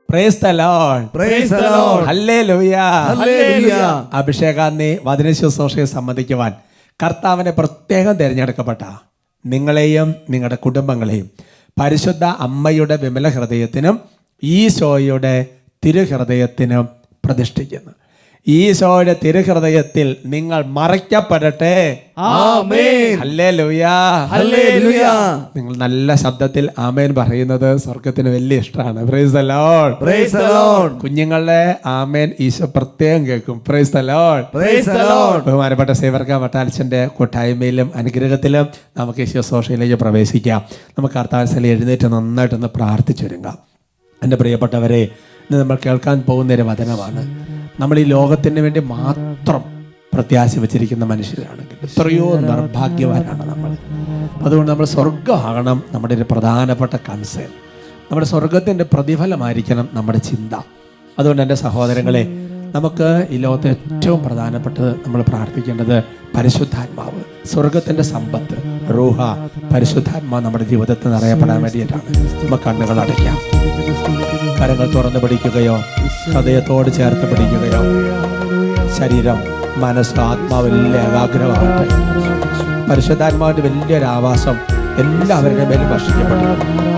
Price the lord Praise the Lord. Hallelujah hallelujah. അഭിഷേകാന്തി വചന ശുശ്രൂഷയെ സംബന്ധിക്കുവാൻ കർത്താവിനെ പ്രത്യേകം തിരഞ്ഞെടുക്കപ്പെട്ട നിങ്ങളെയും നിങ്ങളുടെ കുടുംബങ്ങളെയും പരിശുദ്ധ അമ്മയുടെ വിമല ഹൃദയത്തിനും ഈശോയുടെ തിരുഹൃദയത്തിനും പ്രതിഷ്ഠിക്കുന്നു ഈശോയുടെ തിരുഹൃദയത്തിൽ നിങ്ങൾ മറയ്ക്കപ്പെടട്ടെ ആമേൻ. Hallelujah hallelujah. നിങ്ങൾ നല്ല ശബ്ദത്തിൽ ആമേൻ പറയുന്നത് സ്വർഗത്തിന് വലിയ ഇഷ്ടമാണ് praise the lord Praise the Lord. കുഞ്ഞുങ്ങളുടെ ആമേൻ ഈശോ പ്രത്യേകം കേൾക്കും praise the lord Praise the Lord. ബഹുമാനപ്പെട്ട സേവർക്ക വട്ടാൽച്ചൻ്റെ കൂട്ടായ്മയിലും അനുഗ്രഹത്തിലും നമുക്ക് ഈശോ സോഷയിലേക്ക് പ്രവേശിക്കാം നമുക്ക് കർത്താവസലി എഴുന്നേറ്റ് നന്നായിട്ടൊന്ന് പ്രാർത്ഥിച്ചൊരുങ്ങാം എൻ്റെ പ്രിയപ്പെട്ടവരെ ഇന്ന് നമ്മൾ കേൾക്കാൻ പോകുന്ന ഒരു വചനമാണ് നമ്മൾ ഈ ലോകത്തിന് വേണ്ടി മാത്രം പ്രത്യാശ വെച്ചിരിക്കുന്ന മനുഷ്യരാണെങ്കിൽ എത്രയോ നിർഭാഗ്യവാനാണ് നമ്മൾ അതുകൊണ്ട് നമ്മൾ സ്വർഗമാകണം നമ്മുടെ ഒരു പ്രധാനപ്പെട്ട കൺസേൺ നമ്മുടെ സ്വർഗത്തിൻ്റെ പ്രതിഫലമായിരിക്കണം നമ്മുടെ ചിന്ത അതുകൊണ്ട് എൻ്റെ സഹോദരങ്ങളെ നമുക്ക് ഈ ലോകത്തെ ഏറ്റവും പ്രധാനപ്പെട്ടത് നമ്മൾ പ്രാർത്ഥിക്കേണ്ടത് പരിശുദ്ധാത്മാവ് സ്വർഗത്തിൻ്റെ സമ്പത്ത് റൂഹ പരിശുദ്ധാത്മാവ് നമ്മുടെ ജീവിതത്തിൽ നിറയപ്പെടാൻ വേണ്ടിയിട്ടാണ് നമുക്ക് കണ്ണുകൾ അടയ്ക്കാം കരങ്ങൾ തുറന്ന് പിടിക്കുകയോ ഹൃദയത്തോട് ചേർത്ത് പിടിക്കുകയോ ശരീരം മനസ്സ് ആത്മാവ് എല്ലാം ഏകാഗ്രമാകട്ടെ പരിശുദ്ധാത്മാവിൻ്റെ വലിയൊരു ആവാസം എല്ലാവരുടെ മേലും വർഷിക്കപ്പെട്ടു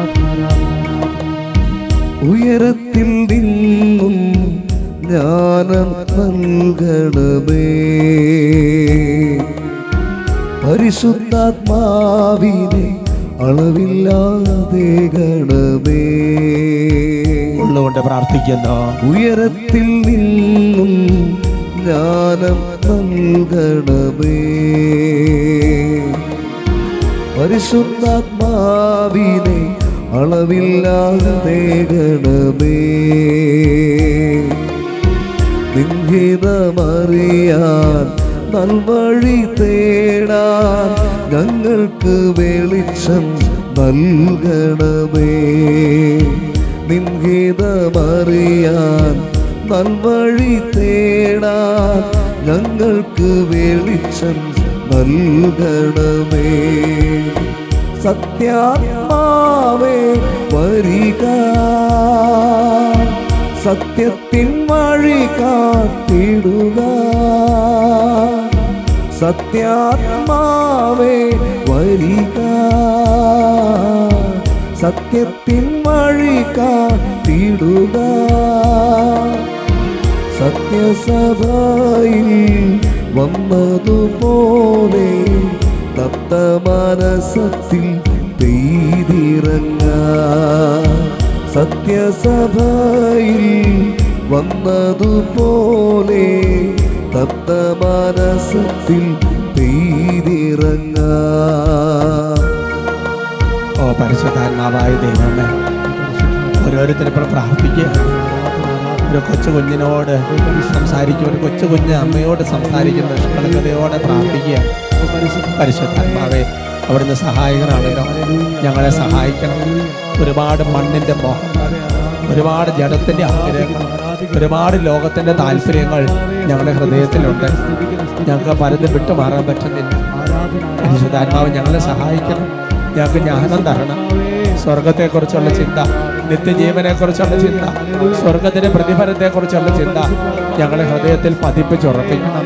ഉയരത്തിൽ നിന്നും ജ്ഞാനം നൽകണമേ പരിശുദ്ധാത്മാവിനെ അളവില്ലാതെ ഗണമേ ഉള്ളുകൊണ്ട് പ്രാർത്ഥിക്കുന്നു ഉയരത്തിൽ നിന്നും ജ്ഞാനം നൽകണമേ പരിശുദ്ധാത്മാവിനെ അളവില്ലാതെ ഗണമേ നിൻഹിതമറിയാൻ നൽവഴി തേടാൻ ഞങ്ങൾക്ക് വെളിച്ചം നൽകണമേ നിൻഹിതമറിയാൻ നൽവഴി തേടാൻ ഞങ്ങൾക്ക് വെളിച്ചം നൽകണമേ സത്യാത്മാവേ വരിക സത്യത്തിൻ വഴി കാത്തിടുക സത്യാത്മാവേ വരിക സത്യത്തിൻ വഴി കാത്തിടുക സത്യസഭയിൽ വന്നതുപോലെ തപ്ത മനസത്തിൽ പെയ്തിറങ്ങ സത്യസഭയിൽ വന്നതുപോലെ തപ്ത മനസത്തിൽ പെയ്തിറങ്ങ ഓ പരിശുദ്ധാത്മാവായ ദൈവമേ ഓരോരുത്തരും ഇപ്പോൾ പ്രാർത്ഥിക്കുക ഒരു കൊച്ചു കുഞ്ഞിനോട് സംസാരിക്കുക ഒരു കൊച്ചു കുഞ്ഞ് അമ്മയോട് സംസാരിക്കുന്ന നിഷ്കളങ്കതയോടെ പ്രാർത്ഥിക്കുക പരിശുദ്ധാത്മാവേ അവിടുന്ന് സഹായകനാണല്ലോ ഞങ്ങളെ സഹായിക്കണം ഒരുപാട് മണ്ണിൻ്റെ മോഹങ്ങൾ ഒരുപാട് ജഡത്തിൻ്റെ ആഗ്രഹങ്ങൾ ഒരുപാട് ലോകത്തിൻ്റെ താല്പര്യങ്ങൾ ഞങ്ങളുടെ ഹൃദയത്തിലുണ്ട് ഞങ്ങൾക്ക് പലതും വിട്ടുമാറാൻ പറ്റുന്നില്ല പരിശുദ്ധാത്മാവ് ഞങ്ങളെ സഹായിക്കണം ഞങ്ങൾക്ക് ജ്ഞാനം തരണം സ്വർഗത്തെക്കുറിച്ചുള്ള ചിന്ത നിത്യജീവനെക്കുറിച്ചുള്ള ചിന്ത സ്വർഗത്തിന്റെ പ്രതിഫലത്തെക്കുറിച്ചുള്ള ചിന്ത ഞങ്ങളെ ഹൃദയത്തിൽ പതിപ്പിച്ചുറപ്പിക്കണം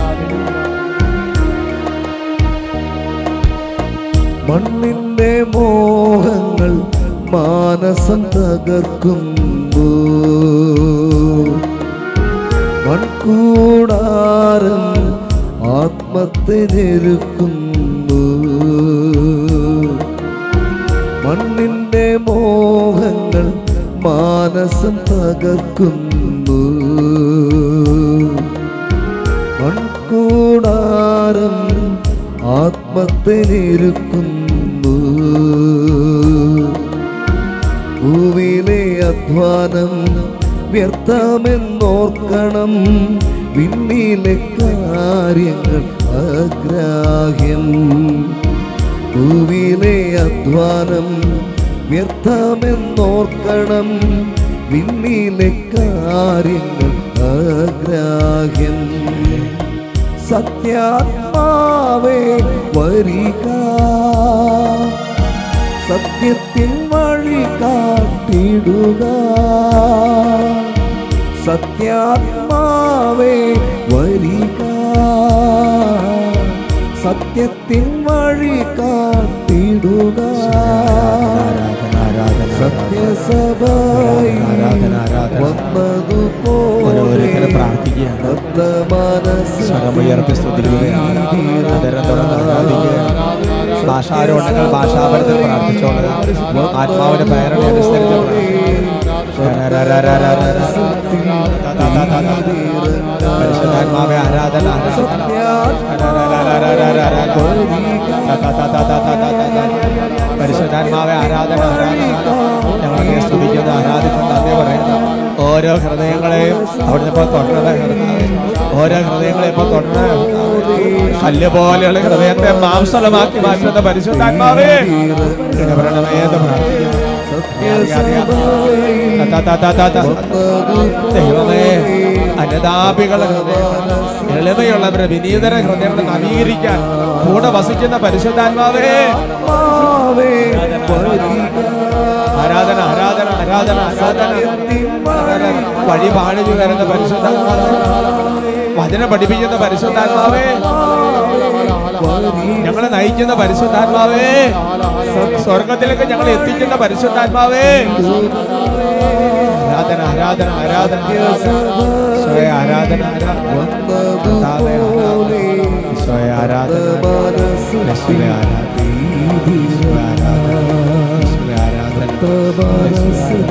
മണ്ണിന്റെ മോഹങ്ങൾ മാനസം തകർക്കുന്നു മൺകൂടാരം ആത്മത്തെ ഞെരുക്കുന്നു മണ്ണിന്റെ മോഹങ്ങൾ മാനസം തകർക്കുന്നു മൺകൂടാരം ആത്മത്തെ ഞെരുക്കുന്നു ഭൂവിയിലെ അധ്വാനം വ്യർത്ഥമെന്നോർക്കണം വിണ്ണിലെ കാര്യങ്ങൾ അഗ്രാഹ്യം ഭൂവിയിലെ അധ്വാനം വ്യർത്ഥമെന്നോർക്കണം വിണ്ണിലെ കാര്യങ്ങൾ അഗ്രാഹ്യം സത്യാത്മാവേ വരിക സത്യത്തിൻ വഴി കാട്ടിടുക സത്യാത്മാവേ വരിക സത്യത്തിൻ വഴി കാട്ടിടുക ആരാധന ആരാധന സത്യസഭയിൽ ആരാധന, ആരാധന. വന്നതുപോലെ ഓരോരുത്തരും പ്രാർത്ഥിക്കുകയാണ് ഭക്ത മനസ്സ് സ്വരമുയർത്തി സ്തുതിക്കുകയാണ് അതരം തുറന്ന് ആരാധിക്കുകയാണ് ഭാഷാരോഹണങ്ങൾ ഭാഷാപരത്തിൽ പ്രാർത്ഥിച്ചോളുക ആത്മാവിന്റെ പേരണ അനുസരിച്ച് പരിശുദ്ധാത്മാവെ ആരാധന പരിശുദ്ധാത്മാവെ ആരാധന ആരാധന ഞങ്ങളെ സ്തുതിക്കുന്ന ആരാധിക്കുന്ന നന്ദി പറയുന്നു ഓരോ ഹൃദയങ്ങളെയും അവിടുന്ന് ഇപ്പോൾ തൊട്ടത് കർത്താവേ. ഓരോ ഹൃദയങ്ങളെ ഇപ്പോൾ തൊട്ട് കല്ല് പോലെയുള്ള ഹൃദയത്തെ മാംസലമാക്കി മാറ്റുന്ന പരിശുദ്ധാത്മാവേ ഇടപെടണമേ എന്ന് പ്രാർത്ഥിക്കുന്നു താ, താ, താ, താ, താ. ദൈവമേ അനുതാപികളുടെ ഹൃദയങ്ങൾ എളിമയുള്ളവരുടെ വിനീതര ഹൃദയങ്ങളെ നവീകരിക്കാൻ കൂടെ വസിക്കുന്ന പരിശുദ്ധാത്മാവേ ആരാധന ആരാധന ആരാധന ആരാധന ആരാധന. വഴി പാടിച്ചു വരുന്ന പരിശുദ്ധാത്മാവേ വചനം പഠിപ്പിക്കുന്ന പരിശുദ്ധാത്മാവേ ഞങ്ങളെ നയിക്കുന്ന പരിശുദ്ധാത്മാവേ സ്വർഗത്തിലേക്ക് ഞങ്ങളെ എത്തിക്കുന്ന പരിശുദ്ധാത്മാവേ ആരാധന ആരാധന ആരാധന ഈശോയെ ആരാധന ആരാധന കർത്താവേ, ആരാധന. ഈശോയെ ആരാധന യേശുവേ ആരാധന ഈശോയെ ആരാധന ഈശോയെ ആരാധന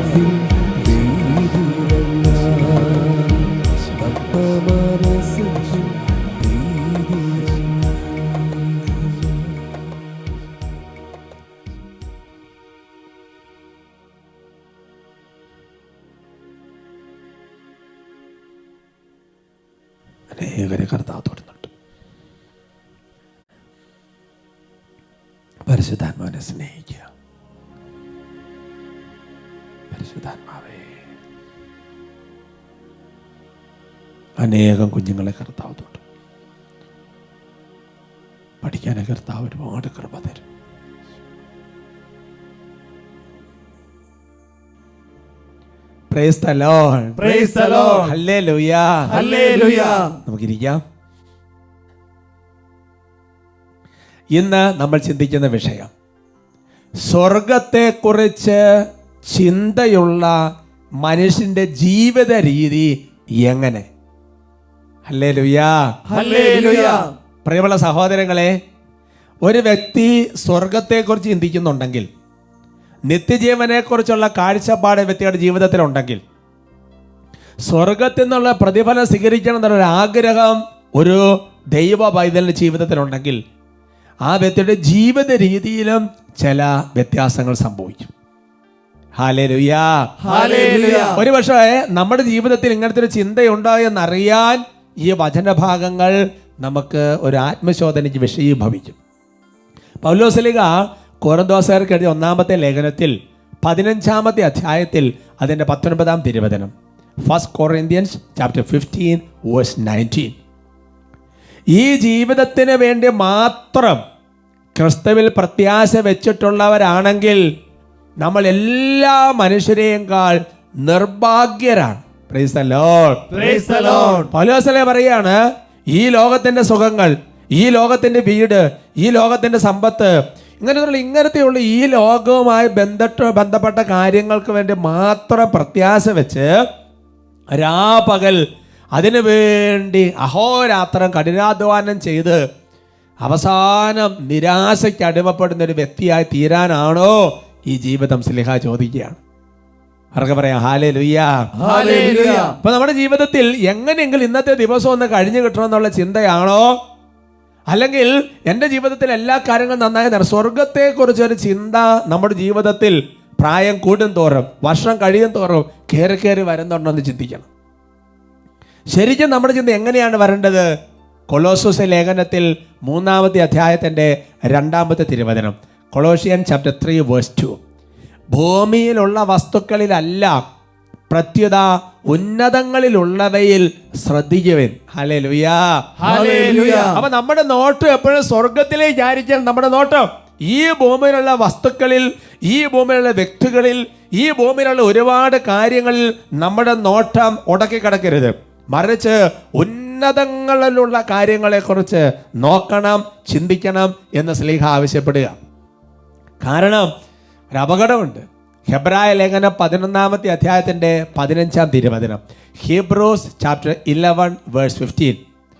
അനേകരെ കർത്താവ് തൊടുന്നുണ്ട് പരിശുദ്ധാത്മാവിനെ സ്നേഹിക്കുക പരിശുദ്ധാത്മാവേ അനേകം കുഞ്ഞുങ്ങളെ കർത്താവ് തൊട്ടു പഠിക്കാനെ കർത്താവ് ഒരുപാട് കൃപ തരും Praise the Lord. Praise the Lord. Hallelujah. Hallelujah. നമുക്കിരിക്കാം ഇന്ന് നമ്മൾ ചിന്തിക്കുന്ന വിഷയം സ്വർഗത്തെക്കുറിച്ച് ചിന്തയുള്ള മനുഷ്യന്റെ ജീവിത രീതി എങ്ങനെ ഹല്ലേ ലുയാ Hallelujah. പ്രിയമുള്ള സഹോദരങ്ങളെ ഒരു വ്യക്തി സ്വർഗത്തെക്കുറിച്ച് ചിന്തിക്കുന്നുണ്ടെങ്കിൽ നിത്യജീവനെക്കുറിച്ചുള്ള കാഴ്ചപ്പാട് വ്യക്തിയുടെ ജീവിതത്തിലുണ്ടെങ്കിൽ സ്വർഗത്തിൽ നിന്നുള്ള പ്രതിഫലം സ്വീകരിക്കണം എന്നുള്ളൊരു ആഗ്രഹം ഒരു ദൈവ പൈതലിൻ്റെ ജീവിതത്തിലുണ്ടെങ്കിൽ ആ വ്യക്തിയുടെ ജീവിത രീതിയിലും ചില വ്യത്യാസങ്ങൾ സംഭവിക്കും ഹാലേലുയാ Hallelujah. ഒരു പക്ഷേ നമ്മുടെ ജീവിതത്തിൽ ഇങ്ങനത്തെ ഒരു ചിന്തയുണ്ടോ എന്നറിയാൻ ഈ വചനഭാഗങ്ങൾ നമുക്ക് ഒരു ആത്മശോധനയ്ക്ക് വിഷയീഭവിക്കും പൗലോസലിക കോറന്തോസർക്ക് എഴുതിയ ഒന്നാമത്തെ ലേഖനത്തിൽ പതിനഞ്ചാമത്തെ അധ്യായത്തിൽ അതിൻ്റെ പത്തൊൻപതാം തിരുവചനം first Corinthians chapter fifteen verse nineteen ഈ ജീവിതത്തിന് വേണ്ടി മാത്രം ക്രിസ്തുവിൽ പ്രത്യാശ വെച്ചിട്ടുള്ളവരാണെങ്കിൽ നമ്മൾ എല്ലാ മനുഷ്യരെയും നിർഭാഗ്യരാണ് Praise the Lord. Praise the Lord. പൗലോസലെ പറയാണ് ഈ ലോകത്തിന്റെ സുഖങ്ങൾ ഈ ലോകത്തിന്റെ വീട് ഈ ലോകത്തിന്റെ സമ്പത്ത് ഇങ്ങനെയുള്ള ഇങ്ങനത്തെയുള്ള ഈ ലോകവുമായി ബന്ധപ്പെട്ട് ബന്ധപ്പെട്ട കാര്യങ്ങൾക്ക് വേണ്ടി മാത്രം പ്രത്യാശ വെച്ച് രാപകൽ അതിനു വേണ്ടി അഹോരാത്രം കഠിനാധ്വാനം ചെയ്ത് അവസാനം നിരാശയ്ക്ക് അടിമപ്പെടുന്ന ഒരു വ്യക്തിയായി തീരാനാണോ ഈ ജീവിതം സ്ലിഹ ചോദിക്കുകയാണ് അവർക്ക് പറയാം ഹാലേ ലുയ്യാ Hallelujah. അപ്പൊ നമ്മുടെ ജീവിതത്തിൽ എങ്ങനെയെങ്കിലും ഇന്നത്തെ ദിവസം ഒന്ന് കഴിഞ്ഞു കിട്ടണമെന്നുള്ള ചിന്തയാണോ അല്ലെങ്കിൽ എൻ്റെ ജീവിതത്തിൽ എല്ലാ കാര്യങ്ങളും നന്നായി നട സ്വർഗത്തെക്കുറിച്ച് ഒരു ചിന്ത നമ്മുടെ ജീവിതത്തിൽ പ്രായം കൂടും തോറും വർഷം കഴിയും തോറും കയറി കയറി വരുന്നുണ്ടോ എന്ന് ചിന്തിക്കണം ശരിക്കും നമ്മുടെ ചിന്ത എങ്ങനെയാണ് വരേണ്ടത് കൊളോസൂസ് ലേഖനത്തിൽ മൂന്നാമത്തെ അധ്യായത്തിൻ്റെ രണ്ടാമത്തെ തിരുവചനം Colossian chapter three verse two ഭൂമിയിലുള്ള വസ്തുക്കളിലല്ല പ്രത്യുത ഉന്നതങ്ങളിലുള്ളവയിൽ ശ്രദ്ധിക്കുവൻ ഹല്ലേലൂയാ Hallelujah. അപ്പൊ നമ്മുടെ നോട്ടം എപ്പോഴും സ്വർഗത്തിലേക്ക് ആയിരിക്കണം നമ്മുടെ നോട്ടം ഈ ഭൂമിയിലുള്ള വസ്തുക്കളിൽ ഈ ഭൂമിയിലുള്ള വ്യക്തികളിൽ ഈ ഭൂമിയിലുള്ള ഒരുപാട് കാര്യങ്ങളിൽ നമ്മുടെ നോട്ടം ഉടക്കി കിടക്കരുത് മറിച്ച് ഉന്നതങ്ങളിലുള്ള കാര്യങ്ങളെക്കുറിച്ച് നോക്കണം ചിന്തിക്കണം എന്ന് സ്ലീഹ ആവശ്യപ്പെടുക കാരണം ഒരു അപകടമുണ്ട് ഹെബ്രായ ലേഖനം പതിനൊന്നാമത്തെ അധ്യായത്തിൻ്റെ പതിനഞ്ചാം തിരുവചനം Hebrews chapter eleven verse fifteen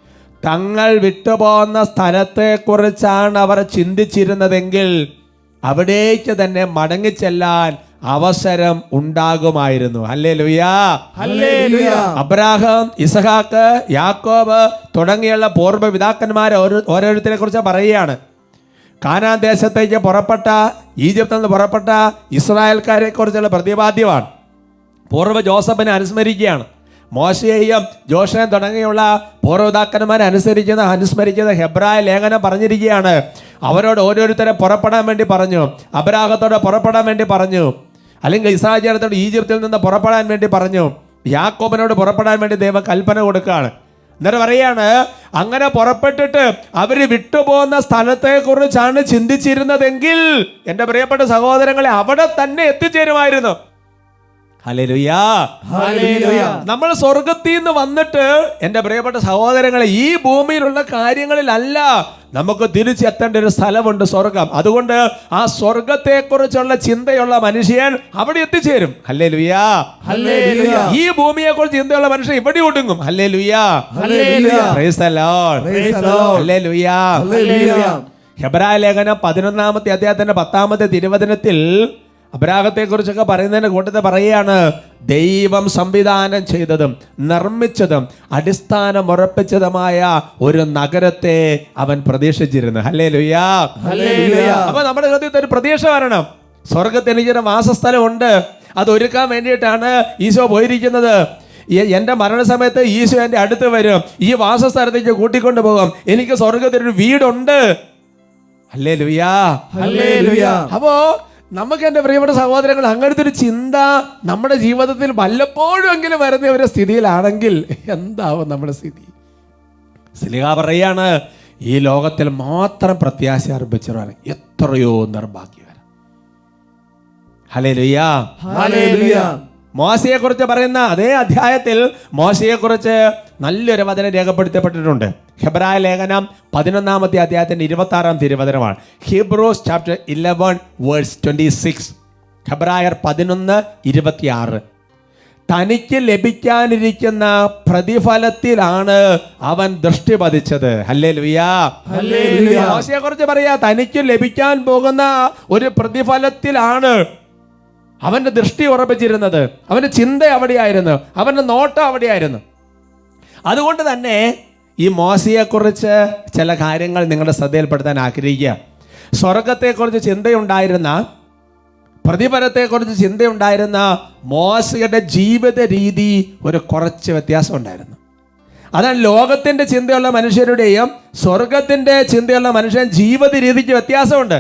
തങ്ങൾ വിട്ടുപോകുന്ന സ്ഥലത്തെക്കുറിച്ചാണ് അവർ ചിന്തിച്ചിരുന്നതെങ്കിൽ അവിടേക്ക് തന്നെ മടങ്ങിച്ചെല്ലാൻ അവസരം ഉണ്ടാകുമായിരുന്നു അല്ലേ ലുയാ ഹല്ലേലൂയ അബ്രാഹാം ഇസഹാക്ക് യാക്കോബ് തുടങ്ങിയുള്ള പൂർവ്വ പിതാക്കന്മാരെ ഓരോ ഓരോരുത്തരെ കുറിച്ച് പറയുകയാണ് കാനാൻ ദേശത്തേക്ക് പുറപ്പെട്ട ഈജിപ്തിൽ നിന്ന് പുറപ്പെട്ട ഇസ്രായേൽക്കാരെ കുറിച്ചുള്ള പ്രതിപാദ്യമാണ് പൂർവ്വ ജോസഫിനെ അനുസ്മരിക്കുകയാണ് മോശയെയും ജോഷയും തുടങ്ങിയുള്ള പൂർവ്വപിതാക്കന്മാരെ അനുസരിക്കുന്ന അനുസ്മരിക്കുന്ന ഹെബ്രായ ലേഖനം പറഞ്ഞിരിക്കുകയാണ് അവരോട് ഓരോരുത്തരെ പുറപ്പെടാൻ വേണ്ടി പറഞ്ഞു അബ്രാഹത്തോട് പുറപ്പെടാൻ വേണ്ടി പറഞ്ഞു അല്ലെങ്കിൽ ഇസ്രായേൽ ജനത്തോട് ഈജിപ്തിൽ നിന്ന് പുറപ്പെടാൻ വേണ്ടി പറഞ്ഞു യാക്കോബിനോട് പുറപ്പെടാൻ വേണ്ടി ദൈവം കൽപ്പന കൊടുക്കുകയാണ് എന്നിട്ട് പറയാണ് അങ്ങനെ പുറപ്പെട്ടിട്ട് അവര് വിട്ടുപോകുന്ന സ്ഥലത്തെ കുറിച്ചാണ് ചിന്തിച്ചിരുന്നതെങ്കിൽ എൻ്റെ പ്രിയപ്പെട്ട സഹോദരങ്ങളെ അവിടെ തന്നെ എത്തിച്ചേരുമായിരുന്നു ഹല്ലേലൂയാ ഹല്ലേലൂയ നമ്മൾ സ്വർഗത്തിൽ നിന്ന് വന്നിട്ട് എൻ്റെ പ്രിയപ്പെട്ട സഹോദരങ്ങളെ ഈ ഭൂമിയിലുള്ള കാര്യങ്ങളിലല്ല നമുക്ക് തിരിച്ചെത്തേണ്ട ഒരു സ്ഥലമുണ്ട് സ്വർഗം അതുകൊണ്ട് ആ സ്വർഗത്തെക്കുറിച്ചുള്ള ചിന്തയുള്ള മനുഷ്യൻ അവിടെ എത്തിച്ചേരും ഹല്ലേ ലുയാ ഹല്ലേലൂയ ഈ ഭൂമിയെക്കുറിച്ച് ചിന്തയുള്ള മനുഷ്യൻ ഇവിടെ ഒടുങ്ങും hallelujah hallelujah Praise the Lord. Praise the Lord. Hallelujah. Hallelujah ഹെബ്രായ ലേഖനം പതിനൊന്നാമത്തെ അധ്യായത്തിന്റെ പത്താമത്തെ തിരുവചനത്തിൽ അബ്രാഹത്തെ കുറിച്ചൊക്കെ പറയുന്നതിന്റെ കൂട്ടത്തിൽ പറയുകയാണ് ദൈവം സംവിധാനം ചെയ്തതും നിർമ്മിച്ചതും അടിസ്ഥാനം ഉറപ്പിച്ചതുമായ ഒരു നഗരത്തെ അവൻ പ്രതീക്ഷിച്ചിരുന്നു ഹല്ലേ ലുയാ ഹല്ലേലൂയ. അപ്പൊ നമ്മുടെ ഹൃദയത്തിൽ ഒരു പ്രതീക്ഷ വരണം സ്വർഗത്തിന് എനിക്കൊരു വാസസ്ഥലമുണ്ട് അത് ഒരുക്കാൻ വേണ്ടിയിട്ടാണ് ഈശോ പോയിരിക്കുന്നത് ഈ- എൻ്റെ മരണസമയത്ത് ഈശോ എൻ്റെ അടുത്ത് വരും ഈ വാസസ്ഥലത്തേക്ക് കൂട്ടിക്കൊണ്ടു പോകും എനിക്ക് സ്വർഗത്തിൽ ഒരു വീടുണ്ട് അല്ലേ ലുയാ ഹല്ലേലൂയ അപ്പോ നമുക്ക് എൻ്റെ പ്രിയപ്പെട്ട സഹോദരങ്ങൾ അങ്ങനത്തെ ഒരു ചിന്ത നമ്മുടെ ജീവിതത്തിൽ വല്ലപ്പോഴും എങ്കിലും വരുന്ന ഒരു സ്ഥിതിയിലാണെങ്കിൽ എന്താവും നമ്മുടെ സ്ഥിതി സ്ലിഹ പറയാണ് ഈ ലോകത്തിൽ മാത്രം പ്രത്യാശ അർപ്പിച്ചവരാണ് എത്രയോ നിർഭാഗ്യകരം ഹലേ ലുയ്യാ ഹല്ലേലൂയ മോശയെ കുറിച്ച് പറയുന്ന അതേ അധ്യായത്തിൽ മോശയെ കുറിച്ച് നല്ലൊരു വചനം രേഖപ്പെടുത്തപ്പെട്ടിട്ടുണ്ട് ഹെബ്രായ ലേഖനം പതിനൊന്നാമത്തെ അധ്യായത്തിന്റെ ഇരുപത്തി ആറാം തിരുവചനമാണ് Hebrews chapter eleven verse twenty six ഹെബ്രായർ പതിനൊന്ന് ഇരുപത്തിയാറ് തനിക്ക് ലഭിക്കാനിരിക്കുന്ന പ്രതിഫലത്തിലാണ് അവൻ ദൃഷ്ടി പതിച്ചത് ഹല്ലേ ലുയാ ഹല്ലേലൂയ. മോശയെ കുറിച്ച് പറയാ തനിക്ക് ലഭിക്കാൻ പോകുന്ന ഒരു പ്രതിഫലത്തിലാണ് അവന്റെ ദൃഷ്ടി ഉറപ്പിച്ചിരുന്നത് അവന്റെ ചിന്ത അവിടെയായിരുന്നു അവന്റെ നോട്ടം അവിടെയായിരുന്നു അതുകൊണ്ട് തന്നെ ഈ മോശയെക്കുറിച്ച് ചില കാര്യങ്ങൾ നിങ്ങളുടെ ശ്രദ്ധയിൽപ്പെടുത്താൻ ആഗ്രഹിക്കുക സ്വർഗത്തെക്കുറിച്ച് ചിന്തയുണ്ടായിരുന്ന പ്രതിഫലത്തെക്കുറിച്ച് ചിന്തയുണ്ടായിരുന്ന മോശയുടെ ജീവിത രീതി ഒരു കുറച്ച് വ്യത്യാസം ഉണ്ടായിരുന്നു അതാണ് ലോകത്തിന്റെ ചിന്തയുള്ള മനുഷ്യരുടെയും സ്വർഗത്തിന്റെ ചിന്തയുള്ള മനുഷ്യൻ ജീവിത രീതിക്ക് വ്യത്യാസമുണ്ട്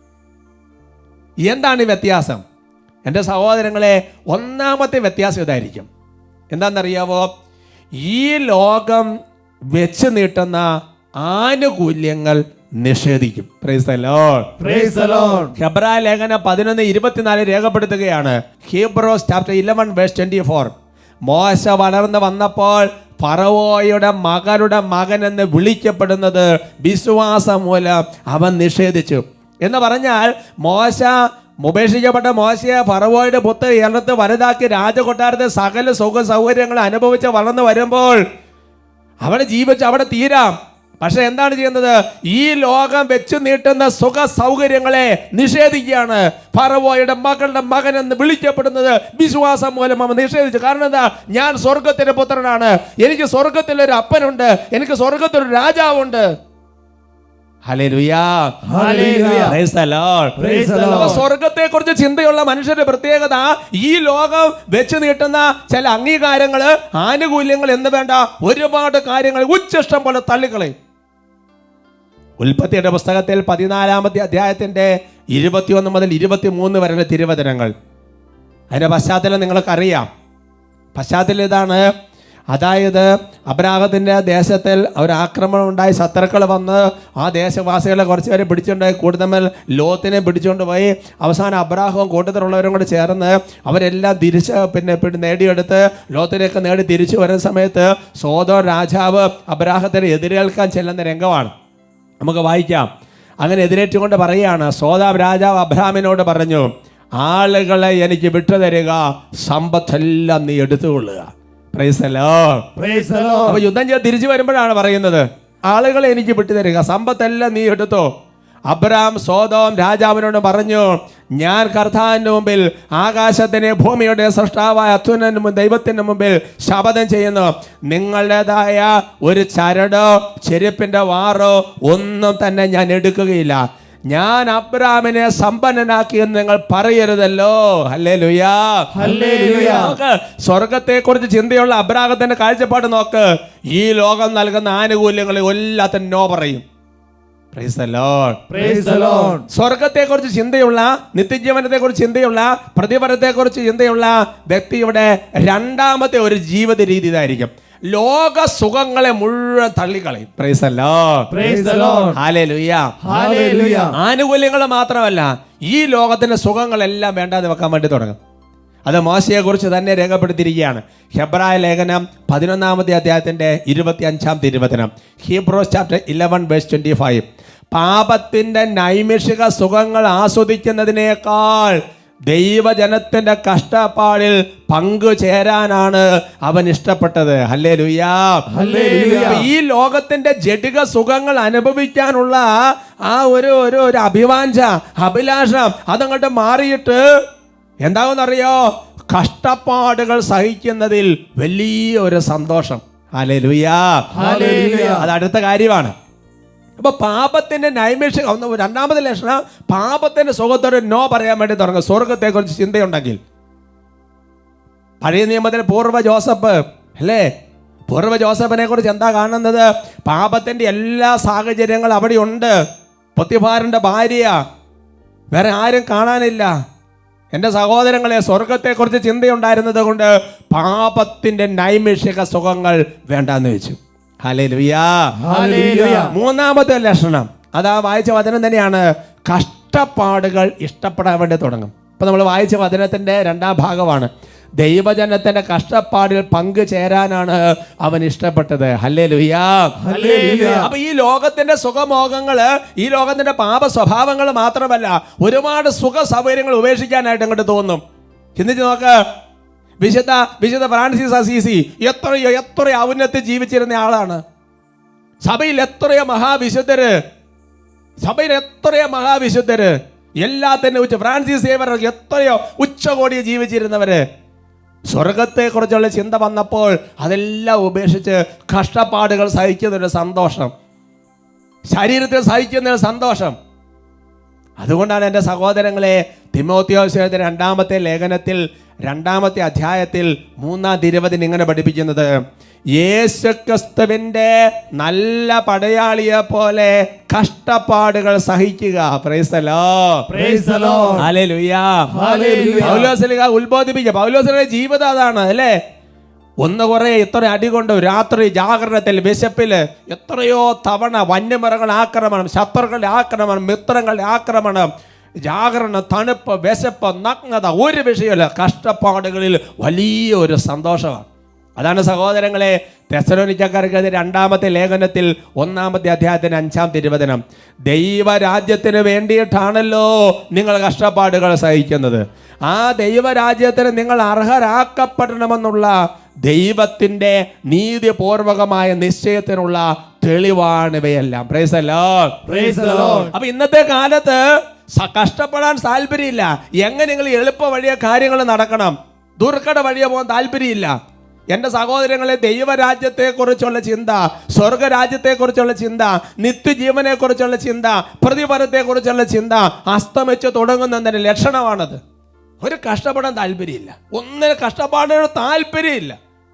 എന്താണ് ഈ വ്യത്യാസം എൻ്റെ സഹോദരങ്ങളെ ഒന്നാമത്തെ വ്യത്യാസം ഇതായിരിക്കും എന്താണെന്നറിയാവോ ഈ ലോകം വെച്ച് നീട്ടുന്ന ആനുകൂല്യങ്ങൾ നിഷേധിക്കും praise the lord praise the lord ഹെബ്രായ ലേഖനം പതിനൊന്ന് ഇരുപത്തിനാല് രേഖപ്പെടുത്തുകയാണ് Hebrews chapter eleven verse twenty four മോശ വളർന്നു വന്നപ്പോൾ ഫറവോയുടെ മകരുടെ മകൻ എന്ന് വിളിക്കപ്പെടുന്നത് വിശ്വാസം മൂലം അവൻ നിഷേധിച്ചു എന്ന് പറഞ്ഞാൽ മോശ ഉപേക്ഷിക്കപ്പെട്ട മോശയെ ഫറവോയുടെ പുത്ത് ഇറത്ത് വലുതാക്കി രാജകൊട്ടാരത്തെ സകല സുഖ സൗകര്യങ്ങൾ അനുഭവിച്ച് വളർന്നു വരുമ്പോൾ അവിടെ ജീവിച്ച് അവിടെ തീരാം പക്ഷെ എന്താണ് ചെയ്യുന്നത് ഈ ലോകം വെച്ച് നീട്ടുന്ന സുഖ സൗകര്യങ്ങളെ നിഷേധിക്കുകയാണ് ഫറവോയുടെ മകളുടെ മകൻ എന്ന് വിളിക്കപ്പെടുന്നത് വിശ്വാസം മൂലം അവൻ നിഷേധിച്ചു കാരണം എന്താ ഞാൻ സ്വർഗത്തിന്റെ പുത്രനാണ് എനിക്ക് സ്വർഗത്തിൽ ഒരു അപ്പനുണ്ട് എനിക്ക് സ്വർഗത്തിൽ ഒരു രാജാവുണ്ട് hallelujah. Hallelujah. Praise the Lord. Praise the അപ്പൊ Lord. സ്വർഗത്തെ കുറിച്ച് ചിന്തയുള്ള മനുഷ്യരുടെ പ്രത്യേകത ഈ ലോകം വെച്ച് നീട്ടുന്ന ചില അംഗീകാരങ്ങള് ആനുകൂല്യങ്ങൾ എന്ന് വേണ്ട ഒരുപാട് കാര്യങ്ങൾ ഉച്ചിഷ്ടം പോലെ തള്ളിക്കളയും ഉൽപ്പത്തിയുടെ പുസ്തകത്തിൽ പതിനാലാമത്തെ അധ്യായത്തിന്റെ ഇരുപത്തിയൊന്ന് മുതൽ ഇരുപത്തി മൂന്ന് വരെയുള്ള തിരുവചനങ്ങൾ അതിന്റെ പശ്ചാത്തലം നിങ്ങൾക്കറിയാം പശ്ചാത്തലം ഇതാണ് അതായത് അബ്രാഹത്തിൻ്റെ ദേശത്തിൽ ഒരു ആക്രമണം ഉണ്ടായി ശത്രുക്കൾ വന്ന് ആ ദേശവാസികളെ കുറച്ച് പേരെ പിടിച്ചുകൊണ്ടുപോയി കൂടുതൽ ലോത്തിനെ പിടിച്ചുകൊണ്ട് പോയി അവസാനം അബ്രാഹവും കൂട്ടത്തിലുള്ളവരും കൂടെ ചേർന്ന് അവരെല്ലാം തിരിച്ച് പിന്നെ പിന്നെ നേടിയെടുത്ത് ലോത്തിനെയൊക്കെ നേടി തിരിച്ചു വരുന്ന സമയത്ത് സോദോ രാജാവ് അബ്രാഹത്തിനെ എതിരേൽക്കാൻ ചെല്ലുന്ന രംഗമാണ് നമുക്ക് വായിക്കാം അങ്ങനെ എതിരേറ്റുകൊണ്ട് പറയുകയാണ് സോദാം രാജാവ് അബ്രാമിനോട് പറഞ്ഞു ആളുകളെ എനിക്ക് വിട്ടുതരിക സമ്പത്തെല്ലാം നീ എടുത്തുകൊള്ളുക പ്രൈസല്ലോ Praise the Lord. അപ്പൊ യുദ്ധം ചെയ്ത് തിരിച്ചു വരുമ്പോഴാണ് പറയുന്നത് ആളുകളെ എനിക്ക് വിട്ടുതരിക സമ്പത്തെല്ലാം നീ എടുത്തോ അബ്രാം സോതോം രാജാവിനോട് പറഞ്ഞു ഞാൻ കർത്താവിൻ്റെ മുമ്പിൽ ആകാശത്തിന് ഭൂമിയുടെ സൃഷ്ടാവായ അത്യുനന് മുൻ ദൈവത്തിന് മുമ്പിൽ ശപഥം ചെയ്യുന്നു നിങ്ങളുടേതായ ഒരു ചരടോ ചെരുപ്പിൻ്റെ വാറോ ഒന്നും തന്നെ ഞാൻ എടുക്കുകയില്ല ഞാൻ അബ്രാമിനെ സമ്പന്നനാക്കിയെന്ന് നിങ്ങൾ പറയരുതല്ലോ അല്ലേ ലുയാ ഹല്ലേലൂയ. നോക്ക് സ്വർഗത്തെ കുറിച്ച് ചിന്തയുള്ള അബ്രാഹത്തിന്റെ കാഴ്ചപ്പാട് നോക്ക് ഈ ലോകം നൽകുന്ന ആനുകൂല്യങ്ങൾ എല്ലാത്തിനും നോ പറയും Praise the Lord. Praise the Lord. സ്വർഗത്തെക്കുറിച്ച് ചിന്തയുള്ള നിത്യജീവനത്തെക്കുറിച്ച് ചിന്തയുള്ള പ്രതിഫലത്തെക്കുറിച്ച് ചിന്തയുള്ള വ്യക്തിയുടെ രണ്ടാമത്തെ ഒരു ജീവിത രീതി ഇതായിരിക്കും ലോക സുഖങ്ങളെ മുഴുവൻ തള്ളിക്കളയും പ്രൈസ് അല്ലോ Praise the Lord. Hallelujah Hallelujah. ആനുകൂല്യങ്ങൾ മാത്രമല്ല ഈ ലോകത്തിന്റെ സുഖങ്ങളെല്ലാം വേണ്ടാതെ വെക്കാൻ വേണ്ടി തുടങ്ങും അത് മോശയെക്കുറിച്ച് തന്നെ രേഖപ്പെടുത്തിയിരിക്കുകയാണ് ഹെബ്രായ ലേഖനം പതിനൊന്നാമത്തെ അധ്യായത്തിന്റെ ഇരുപത്തി അഞ്ചാം തിരുവചനം Hebrews chapter eleven verse twenty five പാപത്തിന്റെ നൈമിഷിക സുഖങ്ങൾ ആസ്വദിക്കുന്നതിനേക്കാൾ ദൈവജനത്തിന്റെ കഷ്ടപ്പാടിൽ പങ്കുചേരാനാണ് അവൻ ഇഷ്ടപ്പെട്ടത് ഹല്ലേ ലുയ്യാ ഹല്ലേലൂയ. അപ്പൊ ഈ ലോകത്തിന്റെ ജഡിക സുഖങ്ങൾ അനുഭവിക്കാനുള്ള ആ ഒരു ഒരു ഒരു അഭിവാഞ്ച അഭിലാഷം അതങ്ങോട്ട് മാറിയിട്ട് എന്താകുമെന്നറിയോ കഷ്ടപ്പാടുകൾ സഹിക്കുന്നതിൽ വലിയ ഒരു സന്തോഷം ഹല്ലേലൂയാ ഹല്ലേലൂയ. അത് അടുത്ത കാര്യമാണ് അപ്പൊ പാപത്തിന്റെ നൈമിഷിക ഒന്ന് രണ്ടാമത്തെ ലക്ഷണം പാപത്തിന്റെ സുഖത്തോട് നോ പറയാൻ വേണ്ടി തുടങ്ങും സ്വർഗത്തെക്കുറിച്ച് ചിന്തയുണ്ടെങ്കിൽ പഴയ നിയമത്തിൽ പൂർവ്വ ജോസഫ് അല്ലേ പൂർവ്വ ജോസഫിനെ കുറിച്ച് എന്താ കാണുന്നത് പാപത്തിന്റെ എല്ലാ സാഹചര്യങ്ങളും അവിടെ ഉണ്ട് പൊത്തിഫാറിന്റെ ഭാര്യ വേറെ ആരും കാണാനില്ല എൻ്റെ സഹോദരങ്ങളെ സ്വർഗത്തെക്കുറിച്ച് ചിന്തയുണ്ടായിരുന്നത് കൊണ്ട് പാപത്തിന്റെ നൈമിഷിക സുഖങ്ങൾ വേണ്ടാന്ന് വെച്ചു ഹലേ Hallelujah. മൂന്നാമത്തെ ലക്ഷണം അതാ വായിച്ച വചനം തന്നെയാണ് കഷ്ടപ്പാടുകൾ ഇഷ്ടപ്പെടാൻ വേണ്ടി തുടങ്ങും ഇപ്പൊ നമ്മൾ വായിച്ച വചനത്തിന്റെ രണ്ടാം ഭാഗമാണ് ദൈവജനത്തിന്റെ കഷ്ടപ്പാടിൽ പങ്കു ചേരാനാണ് അവൻ ഇഷ്ടപ്പെട്ടത് ഹല്ലേ ലുയ്യാ Hallelujah. അപ്പൊ ഈ ലോകത്തിന്റെ സുഖമോഹങ്ങള് ഈ ലോകത്തിന്റെ പാപ സ്വഭാവങ്ങൾ മാത്രമല്ല ഒരുപാട് സുഖ സൗകര്യങ്ങൾ ഉപേക്ഷിക്കാനായിട്ട് അങ്ങോട്ട് തോന്നും ചിന്തിച്ച് നോക്ക് വിശുദ്ധ വിശുദ്ധ ഫ്രാൻസിസ് അസീസി എത്രയോ എത്രയോ ഔന്നത്തിൽ ജീവിച്ചിരുന്ന ആളാണ് സഭയിൽ എത്രയോ മഹാവിശുദ്ധര് സഭയിൽ എത്രയോ മഹാവിശുദ്ധര് എല്ലാത്തിനും ഉച്ച ഫ്രാൻസിസ് സേവർ എത്രയോ ഉച്ചകോടിയെ ജീവിച്ചിരുന്നവര് സ്വർഗത്തെക്കുറിച്ചുള്ള ചിന്ത വന്നപ്പോൾ അതെല്ലാം ഉപേക്ഷിച്ച് കഷ്ടപ്പാടുകൾ സഹിക്കുന്നൊരു സന്തോഷം ശരീരത്തിൽ സഹിക്കുന്നൊരു സന്തോഷം അതുകൊണ്ടാണ് എൻ്റെ സഹോദരങ്ങളെ തിമോത്യോസിയുടെ രണ്ടാമത്തെ ലേഖനത്തിൽ രണ്ടാമത്തെ അധ്യായത്തിൽ മൂന്നാം തിരുവതിന് ഇങ്ങനെ പഠിപ്പിക്കുന്നത് യേശുക്രിസ്തുവിൻ്റെ നല്ല പടയാളിയെ പോലെ കഷ്ടപ്പാടുകൾ സഹിക്കുക പ്രൈസലോ Praise the Lord. Hallelujah. Hallelujah. പൗലോസ്ലീഹ ഉത്ബോധിപ്പിക്കുക പൗലോസിന്റെ ജീവിതം അതാണ് അല്ലേ ഒന്ന് കുറെ ഇത്ര അടി കൊണ്ട് രാത്രി ജാഗരണത്തിൽ വിശപ്പില് എത്രയോ തവണ വന്യമൃഗങ്ങൾ ആക്രമണം ശത്രുക്കളുടെ ആക്രമണം മിത്രങ്ങളുടെ ആക്രമണം ജാഗരണം തണുപ്പ് വിശപ്പ് നഗ്നത ഒരു വിഷയമല്ല കഷ്ടപ്പാടുകളിൽ വലിയ ഒരു സന്തോഷമാണ് അതാണ് സഹോദരങ്ങളെ തെസലോനിക്കക്കാർക്ക് രണ്ടാമത്തെ ലേഖനത്തിൽ ഒന്നാമത്തെ അധ്യായത്തിന് അഞ്ചാം തിരുവചനം ദൈവരാജ്യത്തിന് വേണ്ടിയിട്ടാണല്ലോ നിങ്ങൾ കഷ്ടപ്പാടുകൾ സഹിക്കുന്നത് ആ ദൈവരാജ്യത്തിന് നിങ്ങൾ അർഹരാക്കപ്പെടണമെന്നുള്ള ദൈവത്തിൻ്റെ നീതിപൂർവകമായ നിശ്ചയത്തിനുള്ള തെളിവാണ് ഇവയെല്ലാം പ്രൈസല്ലോ Praise the Lord. അപ്പൊ ഇന്നത്തെ കാലത്ത് സ- കഷ്ടപ്പെടാൻ താല്പര്യമില്ല എങ്ങനെയെങ്കിലും എളുപ്പ വഴിയ കാര്യങ്ങൾ നടക്കണം ദുർഘട വഴിയെ പോകാൻ താല്പര്യമില്ല എൻ്റെ സഹോദരങ്ങളെ ദൈവരാജ്യത്തെക്കുറിച്ചുള്ള ചിന്ത സ്വർഗരാജ്യത്തെക്കുറിച്ചുള്ള ചിന്ത നിത്യജീവനെക്കുറിച്ചുള്ള ചിന്ത പ്രതിഫലത്തെക്കുറിച്ചുള്ള ചിന്ത അസ്തമിച്ച് തുടങ്ങുന്നതിൻ്റെ ലക്ഷണമാണത് ഒരു കഷ്ടപ്പെടാൻ താല്പര്യമില്ല ഒന്നിനും കഷ്ടപ്പാടിന് താല്പര്യമില്ല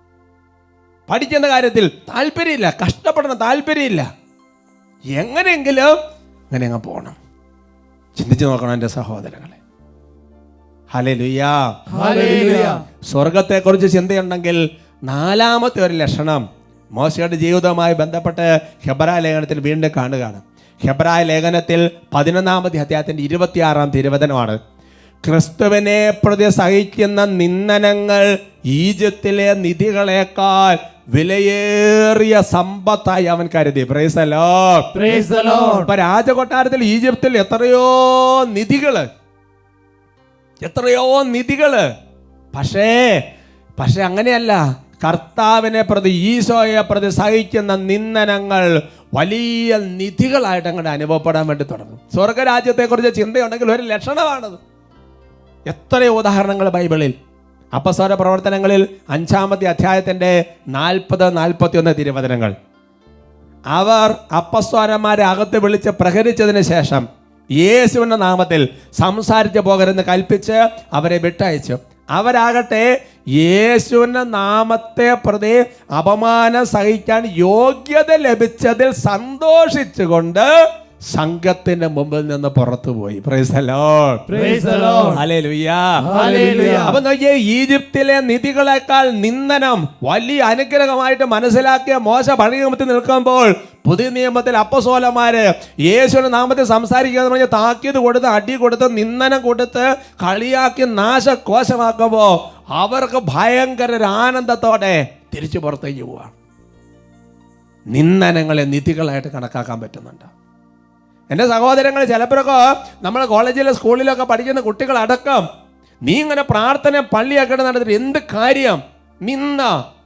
പഠിക്കുന്ന കാര്യത്തിൽ താല്പര്യമില്ല കഷ്ടപ്പെടണം താല്പര്യമില്ല എങ്ങനെയെങ്കിലും അങ്ങനെ അങ്ങ് പോകണം ചിന്തിച്ചു നോക്കണം എൻ്റെ സഹോദരങ്ങളെ ഹലേ ലുയ്യാ Hallelujah. സ്വർഗത്തെക്കുറിച്ച് ചിന്തയുണ്ടെങ്കിൽ നാലാമത്തെ ഒരു ലക്ഷണം മോശയുടെ ജീവിതവുമായി ബന്ധപ്പെട്ട് ഹെബ്രായ ലേഖനത്തിൽ വീണ്ടും കാണുകയാണ് ഹെബ്രായ ലേഖനത്തിൽ പതിനൊന്നാമത്തെ അധ്യായത്തിൻ്റെ ഇരുപത്തിയാറാം തിരുവചനമാണ് ക്രിസ്തുവിനെ പ്രതി സഹിക്കുന്ന നിന്ദനങ്ങൾ ഈജിപ്തിലെ നിധികളെക്കാൾ വിലയേറിയ സമ്പത്തായി അവൻ കരുതി പ്രൈസലോ Praise the Lord. ഇപ്പൊ രാജകൊട്ടാരത്തിൽ ഈജിപ്തിൽ എത്രയോ നിധികള് എത്രയോ നിധികള് പക്ഷേ പക്ഷെ അങ്ങനെയല്ല കർത്താവിനെ പ്രതി ഈശോയെ പ്രതി സഹിക്കുന്ന നിന്ദനങ്ങൾ വലിയ നിധികളായിട്ട് അങ്ങോട്ട് അനുഭവപ്പെടാൻ വേണ്ടി തുടങ്ങും സ്വർഗരാജ്യത്തെക്കുറിച്ച് ചിന്തയുണ്ടെങ്കിൽ ഒരു ലക്ഷണമാണത് എത്രയോ ഉദാഹരണങ്ങൾ ബൈബിളിൽ അപ്പസ്വര പ്രവർത്തനങ്ങളിൽ അഞ്ചാമത്തെ അധ്യായത്തിൻ്റെ നാൽപ്പത് നാൽപ്പത്തി ഒന്ന് തിരുവചനങ്ങൾ അവർ അപ്പസ്വരന്മാരെ അകത്ത് വിളിച്ച് പ്രഹരിച്ചതിന് ശേഷം യേശുവിൻ്റെ നാമത്തിൽ സംസാരിച്ചു പോകരുതെന്ന് കൽപ്പിച്ച് അവരെ വിട്ടയച്ചു അവരാകട്ടെ യേശുവിൻ്റെ നാമത്തെ പ്രതി അപമാനം സഹിക്കാൻ യോഗ്യത ലഭിച്ചതിൽ സന്തോഷിച്ചുകൊണ്ട് സംഘത്തിന്റെ മുമ്പിൽ നിന്ന് പുറത്തുപോയി Praise the Lord. Praise the Lord. Hallelujah. Hallelujah. അപ്പൊ നോക്കിയേ ഈജിപ്തിലെ നിധികളെക്കാൾ നിന്ദനം വലിയ അനുഗ്രഹമായിട്ട് മനസ്സിലാക്കിയ മോശ പഴയ നിയമത്തിൽ നിൽക്കുമ്പോൾ പുതിയ നിയമത്തിൽ അപ്പസോലന്മാര് യേശുവിന്റെ നാമത്തിൽ സംസാരിക്കാന്ന് പറഞ്ഞ് താക്കീത് കൊടുത്ത് അടി കൊടുത്ത് നിന്ദനം കൊടുത്ത് കളിയാക്കി നാശകോശമാക്കുമ്പോ അവർക്ക് ഭയങ്കര ഒരു ആനന്ദത്തോടെ തിരിച്ചു പുറത്തേക്ക് പോവാണ് നിന്ദനങ്ങളെ നിധികളായിട്ട് കണക്കാക്കാൻ പറ്റുന്നുണ്ട് എൻ്റെ സഹോദരങ്ങൾ ചിലപ്പോഴൊക്കെ നമ്മൾ കോളേജിലെ സ്കൂളിലൊക്കെ പഠിക്കുന്ന കുട്ടികളടക്കം നീ ഇങ്ങനെ പ്രാർത്ഥന പള്ളിയൊക്കെ നടത്തിട്ട് എന്ത് കാര്യം നിന്ന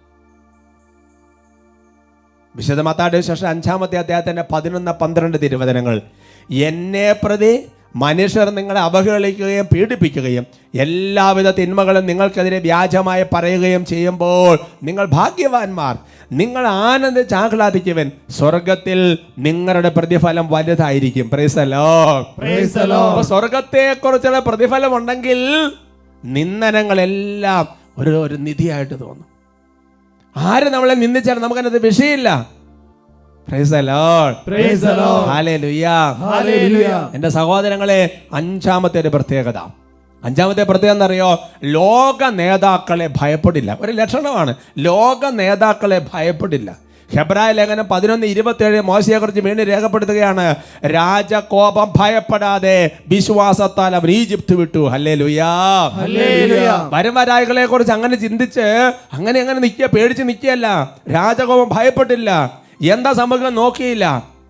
വിശുദ്ധ മത്താട് ശേഷം അഞ്ചാമത്തെ അദ്ദേഹത്തിൻ്റെ പതിനൊന്ന് പന്ത്രണ്ട് തിരുവചനങ്ങൾ എന്നെ പ്രതി മനുഷ്യർ നിങ്ങളെ അവഹേളിക്കുകയും പീഡിപ്പിക്കുകയും എല്ലാവിധ തിന്മകളും നിങ്ങൾക്കെതിരെ വ്യാജമായി പറയുകയും ചെയ്യുമ്പോൾ നിങ്ങൾ ഭാഗ്യവാന്മാർ നിങ്ങൾ ആനന്ദിച്ച് ആഹ്ലാദിക്കുവൻ സ്വർഗത്തിൽ നിങ്ങളുടെ പ്രതിഫലം വലുതായിരിക്കും പ്രൈസലോ Praise the Lord. അപ്പൊ സ്വർഗത്തെക്കുറിച്ചുള്ള പ്രതിഫലം ഉണ്ടെങ്കിൽ നിന്ദനങ്ങളെല്ലാം ഒരു ഒരു നിധിയായിട്ട് തോന്നും ആര് നമ്മളെ നിന്ദിച്ചാലും നമുക്കതിനകത്ത് വിഷയമില്ല Praise the Lord. Praise the Lord. Hallelujah. Hallelujah. എൻ്റെ സഹോദരങ്ങളെ അഞ്ചാമത്തെ ഒരു പ്രത്യേകത അഞ്ചാമത്തെ പ്രത്യേകത എന്നറിയോ ലോക നേതാക്കളെ ഭയപ്പെടില്ല ഒരു ലക്ഷണമാണ് ലോക നേതാക്കളെ ഭയപ്പെടില്ല ഹെബ്രായ ലേഖനം പതിനൊന്ന് ഇരുപത്തിയേഴ് മോശയെക്കുറിച്ച് വീണ്ടും രേഖപ്പെടുത്തുകയാണ് രാജകോപം ഭയപ്പെടാതെ വിശ്വാസത്താൽ അവർ ഈജിപ്ത് വിട്ടു ഹല്ലേ ലുയാ Hallelujah. വരവരായികളെ കുറിച്ച് അങ്ങനെ ചിന്തിച്ച് അങ്ങനെ അങ്ങനെ നിൽക്കുക പേടിച്ച് നിൽക്കുകയല്ല രാജകോപം ഭയപ്പെട്ടില്ല എന്താ സംഭവിക്കാൻ നോക്കിയില്ല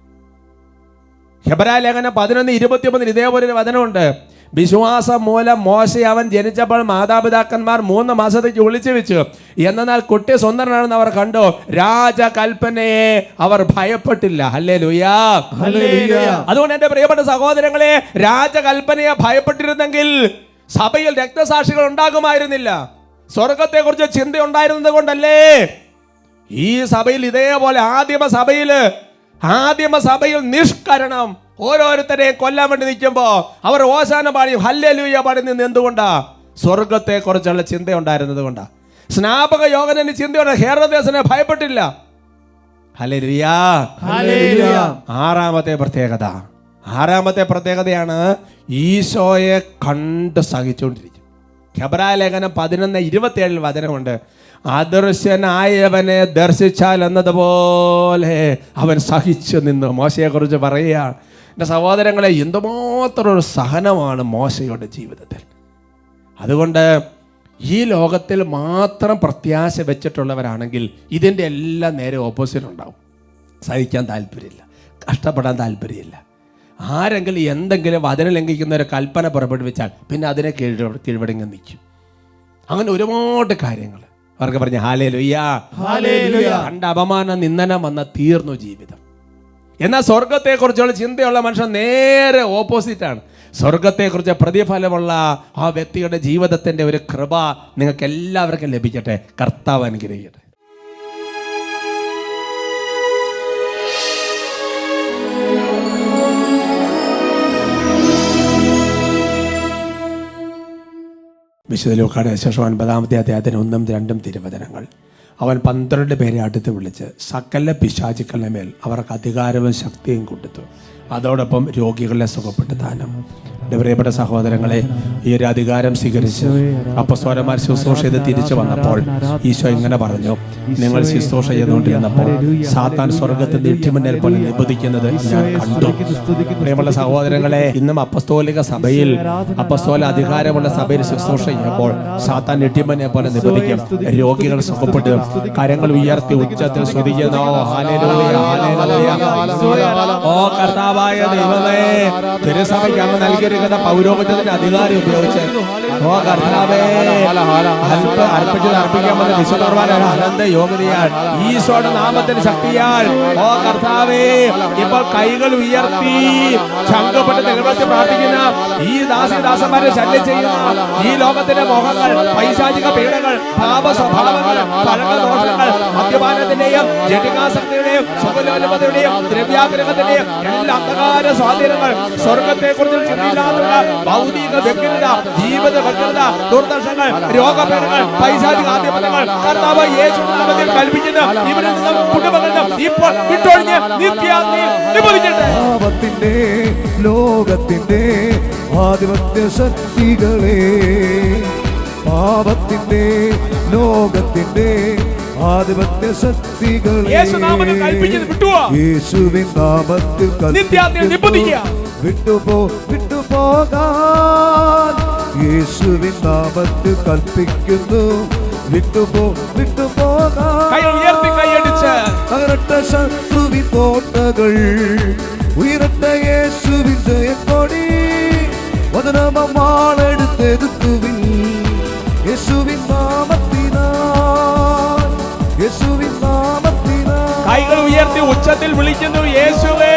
ഹെബ്രായ ലേഖനം പതിനൊന്ന് ഇരുപത്തിയൊമ്പതിന് ഇതേപോലെ ഒരു വചനമുണ്ട് വിശ്വാസം മൂലം മോശ അവൻ ജനിച്ചപ്പോൾ മാതാപിതാക്കന്മാർ മൂന്ന് മാസത്തേക്ക് ഒളിച്ചു വെച്ചു എന്നാൽ കുട്ടി സ്വന്തനാണെന്ന് അവർ കണ്ടു രാജകൽപ്പനയെ അവർ ഭയപ്പെട്ടില്ല ഹല്ലേ ലുയാ Hallelujah. അതുകൊണ്ട് എൻ്റെ പ്രിയപ്പെട്ട സഹോദരങ്ങളെ രാജകൽപ്പനയെ ഭയപ്പെട്ടിരുന്നെങ്കിൽ സഭയിൽ രക്തസാക്ഷികൾ ഉണ്ടാകുമായിരുന്നില്ല സ്വർഗത്തെക്കുറിച്ച് ചിന്ത ഉണ്ടായിരുന്നത് കൊണ്ടല്ലേ ഈ സഭയിൽ ഇതേപോലെ ആദിമ സഭയിൽ ആദിമ സഭയിൽ നിഷ്കരണം ഓരോരുത്തരെ കൊല്ലാൻ വേണ്ടി നിൽക്കുമ്പോ അവർ ഓശാന പാടി ഹല്ലേലൂയ പാടി നിന്ന് എന്തുകൊണ്ടാ സ്വർഗത്തെക്കുറിച്ചുള്ള ചിന്ത ഉണ്ടായിരുന്നത് കൊണ്ടാ സ്നാപക യോഗനന് ചിന്തയുണ്ട് ഹേറദേശനെ ഭയപ്പെട്ടില്ല ഹല്ലേലൂയ Hallelujah. ആറാമത്തെ പ്രത്യേകത ആറാമത്തെ പ്രത്യേകതയാണ് ഈശോയെ കണ്ട് സഹിച്ചുകൊണ്ടിരിക്കും ഖബറാ ലേഖനം പതിനൊന്ന് ഇരുപത്തിയേഴിൽ വചനമുണ്ട് അദൃശ്യനായവനെ ദർശിച്ചാൽ എന്നതുപോലെ അവൻ സഹിച്ചു നിന്ന് മോശയെക്കുറിച്ച് പറയുകയാണ് എൻ്റെ സഹോദരങ്ങളെ എന്തുമാത്രം ഒരു സഹനമാണ് മോശയുടെ ജീവിതത്തിൽ അതുകൊണ്ട് ഈ ലോകത്തിൽ മാത്രം പ്രത്യാശ വെച്ചിട്ടുള്ളവരാണെങ്കിൽ ഇതിൻ്റെ എല്ലാം നേരെ ഓപ്പോസിറ്റ് ഉണ്ടാവും സഹിക്കാൻ താല്പര്യമില്ല കഷ്ടപ്പെടാൻ താല്പര്യമില്ല ആരെങ്കിലും എന്തെങ്കിലും വചനം ലംഘിക്കുന്ന ഒരു കൽപ്പന പുറപ്പെടുവിച്ചാൽ പിന്നെ അതിനെ കീഴ് കീഴ്വടങ്ങി നിൽക്കും അങ്ങനെ ഒരുപാട് കാര്യങ്ങൾ അവർക്ക് പറഞ്ഞ ഹാലേ ലുയ്യാ Hallelujah. കണ്ട അപമാനം നിന്ദനം വന്ന തീർന്നു ജീവിതം എന്നാൽ സ്വർഗത്തെക്കുറിച്ചുള്ള ചിന്തയുള്ള മനുഷ്യൻ നേരെ ഓപ്പോസിറ്റാണ് സ്വർഗത്തെക്കുറിച്ച് പ്രതിഫലമുള്ള ആ വ്യക്തിയുടെ ജീവിതത്തിൻ്റെ ഒരു കൃപ നിങ്ങൾക്ക് എല്ലാവർക്കും ലഭിക്കട്ടെ കർത്താവ് അനുഗ്രഹിക്കട്ടെ വിശുദ്ധ ലൂക്കാട് ശേഷം ഒൻപതാമത്തെ അദ്ദേഹത്തിന് ഒന്നും രണ്ടും തിരുവചനങ്ങൾ അവൻ പന്ത്രണ്ട് പേരെ അടുത്ത് വിളിച്ച് സകല പിശാചുക്കളുടെ മേൽ അവർക്ക് അധികാരവും ശക്തിയും കൊടുത്തു അതോടൊപ്പം രോഗികളെ സുഖപ്പെട്ടു താനും എൻ്റെ പ്രിയപ്പെട്ട സഹോദരങ്ങളെ ഈ ഒരു അധികാരം സ്വീകരിച്ച് അപ്പസ്വരന്മാർ ശുശ്രൂഷ ചെയ്ത് തിരിച്ചു വന്നപ്പോൾ ഈശോ ഇങ്ങനെ പറഞ്ഞു നിങ്ങൾ ശുശ്രൂഷ ചെയ്തുകൊണ്ടിരുന്നപ്പോൾ സാത്താൻ സ്വർഗത്തിൽ ഇട്ടിമുന്നേൽ പോലെ നിബന്ധിക്കുന്നത് ഞാൻ കണ്ടു പ്രിയമുള്ള സഹോദരങ്ങളെ ഇന്നും അപ്പസ്തോലിക സഭയിൽ അപ്പസ്തോല അധികാരമുള്ള സഭയിൽ ശുശ്രൂഷ ചെയ്യുമ്പോൾ സാത്താൻ ഇട്ടിമനെ പോലെ നിബന്ധിക്കും രോഗികൾ സുഖപ്പെട്ടു കരങ്ങൾ ഉയർത്തി ഉച്ചത്തിൽ സ്തുതിക്കുന്നു ഹാലേലൂയ, ഹാലേലൂയ. ഓ കർത്താവായ ദൈവമേ തിരുസഭയ്ക്ക് അങ്ങ് നൽകിയിരിക്കുന്ന പൗരോഹിത്യത്തിന്റെ അധികാരം ഉപയോഗിച്ച് ഓ കർത്താവേ അല്പ അർപ്പിച്ചത് അർപ്പിക്കാൻ വന്ന വിശുദ്ധർമാൻ അനന്ത യോഗ്യതയാൽ ഈശോയുടെ നാമത്തിന് ശക്തിയാൽ ഓ കർത്താവേ ഇപ്പോൾ കൈകൾ ഉയർത്തി ശങ്കപ്പെട്ട് നിലനിർത്തി പ്രാർത്ഥിക്കുന്ന ഈ ദാസിദാസന്മാരെ ശല്യം ചെയ്യുന്ന ഈ ലോകത്തിന്റെ മോഹങ്ങൾ പൈശാചിക പീഡകൾ പാപ സ്വഭാവങ്ങൾ പഴക ദോഷങ്ങൾ മദ്യപാനത്തിന്റെയും ജടികാസക്തിയുടെയും സുഖലോലപതയുടെയും ദ്രവ്യാഗ്രഹത്തിന്റെയും എല്ലാ അന്ധകാര സ്വാധീനങ്ങൾ സ്വർഗത്തെ കുറിച്ച് ചിന്തയില്ലാത്ത ഭൗതിക വ്യഗ്രത ജീവിത വ്യഗ്രത ദുർദർശങ്ങൾ രോഗപീഠങ്ങൾ പൈശാചിക ആധിപത്യങ്ങൾ കർത്താവ് യേശു നാമത്തിൽ കൽപ്പിക്കുന്ന ഇവരിൽ നിന്നും കുടുംബങ്ങളിൽ നിന്നും ഇപ്പോൾ വിട്ടൊഴിഞ്ഞ് നിത്യാഗ്നി നിബന്ധിക്കട്ടെ പാപത്തിന്റെ ലോകത്തിന്റെ ആധിപത്യ ശക്തികളെ പാപത്തിന്റെ ലോകത്തിന്റെ ആധിപത്യ ശക്തികളെ യേശുനാമത്തിൽ കൽപ്പിച്ചത് വിട്ടുപോവാ. യേശുവിൻ നാമത്തിൽ നിത്യാഗ്നി നിബന്ധിക്കുക. വിട്ടുപോ വിട്ടുപോകാൻ യേശുവിൻ നാമത്തിൽ കൽപ്പിക്കുന്നു വിട്ടുപോ വിട്ടുപോകാൻ കൈ ഉയർത്തി കൈയടിച്ച് തകരട്ട ശത്രുവിൻ കോട്ടകൾ ഉയരട്ട യേശുവിൻ ജയക്കൊടി വചനമാളെടുത്തെടുത്തുവിൻ യേശുവിൻ നാമത്തിനാൽ യേശുവിൻ നാമത്തിനാൽ കൈകൾ ഉയർത്തി ഉച്ചത്തിൽ വിളിക്കുന്നു യേശുവേ